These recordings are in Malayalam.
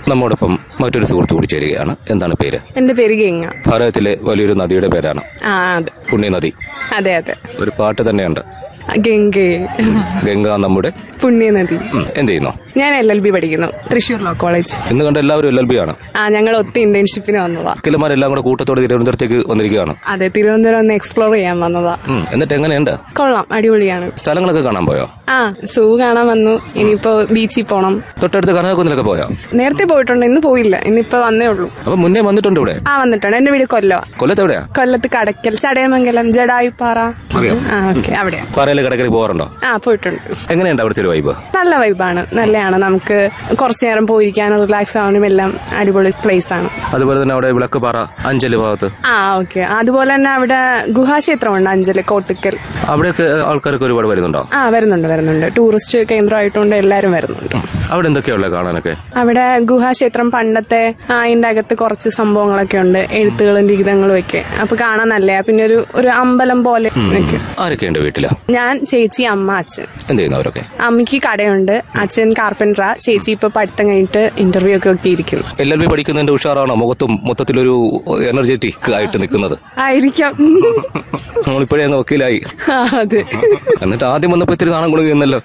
നമ്മോടൊപ്പം മറ്റൊരു സുഹൃത്ത് കൂടി ചേരുകയാണ് എന്താണ് പേര് എന്റെ പേര് ഗംഗ ഭാരതത്തിലെ വലിയൊരു നദിയുടെ പേരാണ് ആ അതെ പുണ്യനദി അതെ അതെ ഒരു പാട്ട് തന്നെയുണ്ട് ഗംഗേ ഗംഗ നമ്മുടെ പുണ്യനദി ഉം, എന്ത് ചെയ്യുന്നു ഞാൻ എൽ എൽ ബി പഠിക്കുന്നു തൃശൂർ ലോ കോളേജ് ഇന്ന് കണ്ട എല്ലാവരും എൽ എൽ ബി ആണ് ആ ഞങ്ങൾ ഒത്തി ഇന്റേൺഷിപ്പിന് വന്നതാ കിലന്മാരെല്ലാം കൂടെ കൂട്ടത്തോടെ തിരുവനന്തപുരത്തേക്ക് വന്നിരിക്കുകയാണ് അതെ തിരുവനന്തപുരം ഒന്ന് എക്സ്പ്ലോർ ചെയ്യാൻ വന്നതാ ഉം, എന്നിട്ട് എങ്ങനെയുണ്ട് കൊള്ളാം അടിപൊളിയാണ് സ്ഥലങ്ങളൊക്കെ കാണാൻ പോയോ ആ സൂ കാണാൻ വന്നു ഇനിയിപ്പോ ബീച്ചിൽ പോണം തൊട്ടടുത്ത് കനകക്കുന്നിലൊക്കെ പോയോ നേരത്തെ പോയിട്ടുണ്ട് ഇന്ന് പോയില്ല ഇന്നിപ്പോ വന്നേ ഉള്ളൂ അപ്പൊ മുന്നേ വന്നിട്ടുണ്ട് ഇവിടെ ആ വന്നിട്ടുണ്ട് എന്റെ വീട് കൊല്ലവാ കൊല്ലത്ത് എവിടെയാ കൊല്ലത്ത് കടക്കൽ ചടയമംഗലം ജഡായിപ്പാറ അറിയാം. ആ ഓക്കെ അവിടെയാ പാറയിലെ കടക്കടി പോകാറുണ്ടോ ആ പോയിട്ടുണ്ട് എങ്ങനെയുണ്ട് അവിടുത്തെ ഒരു വൈബ് നല്ല വൈബാണ് നല്ലതാണ് നമുക്ക് കുറച്ചു നേരം പോയിരിക്കാനും റിലാക്സ് ആവാനും എല്ലാം അടിപൊളി പ്ലേസ് ആണ് അതുപോലെ തന്നെ അവിടെ വിളക്ക് പാറ അഞ്ചല് ഭാഗത്ത് ആ ഓക്കെ അതുപോലെ തന്നെ അവിടെ ഗുഹാക്ഷേത്രമുണ്ട് അഞ്ചല് കോട്ടിക്കൽ അവിടെയൊക്കെ ആൾക്കാരൊക്കെ ഒരുപാട് വരുന്നുണ്ടോ ആ വരുന്നുണ്ട് വരുന്നുണ്ട് ടൂറിസ്റ്റ് കേന്ദ്രമായിട്ടുണ്ട് എല്ലാവരും വരുന്നുണ്ട് അവിടെ എന്തൊക്കെയുള്ള കാണാനൊക്കെ അവിടെ ഗുഹാക്ഷേത്രം പണ്ടത്തെ ആ, അതിന്റെ അകത്ത് കുറച്ച് സംഭവങ്ങളൊക്കെ ഉണ്ട് എഴുത്തുകളും ലിഖിതങ്ങളും ഒക്കെ അപ്പൊ കാണാൻ നല്ലയാ പിന്നെ ഒരു ഒരു അമ്പലം പോലെ ഒക്കെ ആരൊക്കെയുണ്ട് വീട്ടില് ഞാൻ ചേച്ചി അമ്മ അച്ഛൻ എന്ത് ചെയ്യുന്നു അവരൊക്കെ അമ്മയ്ക്ക് കടയുണ്ട് അച്ഛൻ കാർപ്പൻട്രാ ചേച്ചി ഇപ്പൊ പഠിത്തം കഴിഞ്ഞിട്ട് ഇന്റർവ്യൂ ഒക്കെ ഒക്കെ ഇരിക്കുന്നു എൽ എൽ ബി പഠിക്കുന്നതിന്റെ ഉഷാറാണോ മുഖത്തും മൊത്തത്തിലൊരു എനർജറ്റിക് ആയിട്ട് നിൽക്കുന്നത് ആയിരിക്കാം നമ്മളിപ്പോഴേ അങ്ങ് വക്കീലായി ആ, അതെ എന്നിട്ട് ആദ്യം വന്നപ്പോ ഇത്തിരി നാണം കൊടുക്കുക എന്നല്ലോ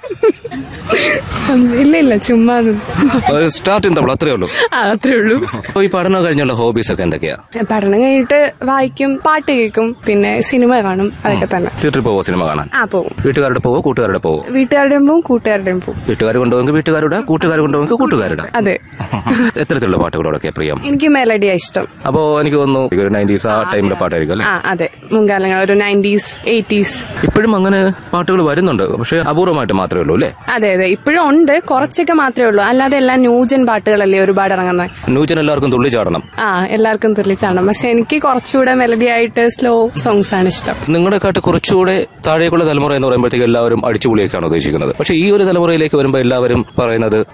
ഇല്ല ഇല്ല ചുമ്മാ അത്. സ്റ്റാർട്ട് ഉണ്ടാവുള്ളൂ അത്രേ ഉള്ളൂ ആ, അത്രേ ഉള്ളൂ അപ്പൊ ഈ പഠനം കഴിഞ്ഞുള്ള ഹോബീസ് ഒക്കെ എന്തൊക്കെയാ പഠനം കഴിഞ്ഞിട്ട് വായിക്കും പാട്ട് കേൾക്കും പിന്നെ സിനിമ കാണും അതൊക്കെ തന്നെ തിയേറ്ററിൽ പോവോ സിനിമ കാണാൻ ആ പോവും വീട്ടുകാരുടെ പോവോ കൂട്ടുകാരുടെ പോവോ വീട്ടുകാരുടെയും പോവും കൂട്ടുകാരുടെയും പോവും വീട്ടുകാർ കൊണ്ടുപോകുമെങ്കിൽ വീട്ടുകാരുടെ കൂട്ടുകാർ കൊണ്ടുപോകുമെങ്കിൽ കൂട്ടുകാരുടെ അതെ എത്തരത്തിലുള്ള പാട്ടുകളോടൊക്കെ പ്രിയം എനിക്ക് മെലഡിയാ ഇഷ്ടം അപ്പോ എനിക്ക് തോന്നുന്നു ഒരു നയൻറ്റീസ് ആ ടൈമിലെ പാട്ടായിരിക്കും അല്ലേ ആ അതെ മുൻകാലങ്ങൾ ഒരു നയൻറ്റീസ് എയ്റ്റീസ് ഇപ്പോഴും അങ്ങനെ പാട്ടുകൾ വരുന്നുണ്ട് പക്ഷെ അപൂർവമായിട്ട് മാത്രമേ ഉള്ളൂ അല്ലേ അതെ അതെ ഇപ്പോഴും ഉണ്ട് കുറച്ചൊക്കെ മാത്രമേ ഉള്ളൂ അല്ലാതെ എല്ലാം ന്യൂജൻ പാട്ടുകളല്ലേ ഒരുപാട് ഇറങ്ങുന്നത് ന്യൂജൻ എല്ലാവർക്കും തുള്ളി ചാടണം ആ എല്ലാവർക്കും തുള്ളിച്ചാണ് പക്ഷെ എനിക്ക് കുറച്ചുകൂടെ മെലഡി ആയിട്ട് സ്ലോ സോങ്സ് ആണ് ഇഷ്ടം നിങ്ങളെക്കാട്ട് കുറച്ചുകൂടെ താഴേക്കുള്ള തലമുറ എന്ന് പറയുമ്പോഴത്തേക്ക് എല്ലാവരും അടിച്ചുപൊളിയൊക്കെയാണ് ഉദ്ദേശിക്കുന്നത് പക്ഷെ ഈ ഒരു തലമുറയിലേക്ക് വരുമ്പോൾ എല്ലാവരും പറയുന്നത്